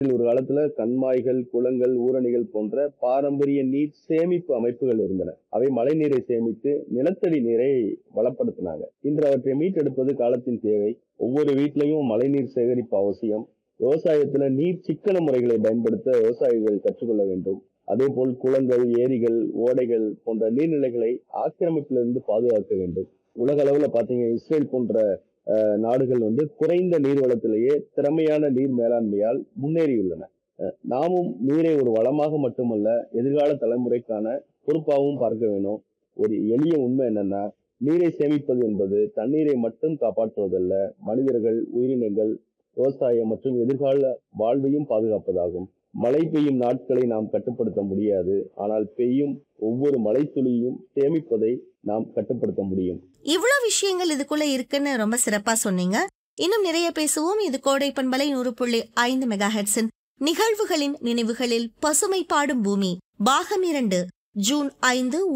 ஒரு காலத்துல கண்மாய்கள் குளங்கள் ஊரணிகள் போன்ற பாரம்பரிய நீர் சேமிப்பு அமைப்புகள் இருந்தன அவை மழைநீரை சேமித்து நிலத்தடி நீரை வளப்படுத்தினாங்க இன்று அவற்றை மீட்டெடுப்பது காலத்தின் தேவை ஒவ்வொரு வீட்டிலையும் மழைநீர் சேகரிப்பு அவசியம் விவசாயத்துல நீர் சிக்கன முறைகளை பயன்படுத்த விவசாயிகள் கற்றுக்கொள்ள வேண்டும் அதே போல் குளங்கள் ஏரிகள் ஓடைகள் போன்ற நீர்நிலைகளை ஆக்கிரமிப்பிலிருந்து பாதுகாக்க வேண்டும் உலக அளவுல பாத்தீங்க இஸ்ரேல் போன்ற அஹ், நாடுகள் வந்து குறைந்த நீர்வளத்திலேயே திறமையான நீர் மேலாண்மையால் முன்னேறியுள்ளன அஹ், நாமும் நீரை ஒரு வளமாக மட்டுமல்ல எதிர்கால தலைமுறைக்கான பொறுப்பாகவும் பார்க்க வேணும் ஒரு எளிய உண்மை என்னன்னா நீரை சேமிப்பது என்பது தண்ணீரை மட்டும் காப்பாற்றுவதல்ல மனிதர்கள் உயிரினங்கள் விவசாயம் மற்றும் எதிர்கால வாழ்வையும் பாதுகாப்பதாகும் மழை பெய்யும் நாட்களை நாம் கட்டுப்படுத்த முடியாது ஆனால் பெய்யும் ஒவ்வொரு மழை துளியையும் சேமிப்பதை நாம் கட்டுப்படுத்த முடியும் இவ்வளோ விஷயங்கள் இதுக்குள்ள இருக்குன்னு ரொம்ப சிறப்பா சொன்னீங்க இன்னும் நிறைய பேசுவோம் இது கோடை பண்பலை நூறு புள்ளி ஐந்து மெகா ஹெட்ஸின் நிகழ்வுகளின் நினைவுகளில் பசுமை பாடும் பூமி பாகம் இரண்டு ஜூன் ஐந்து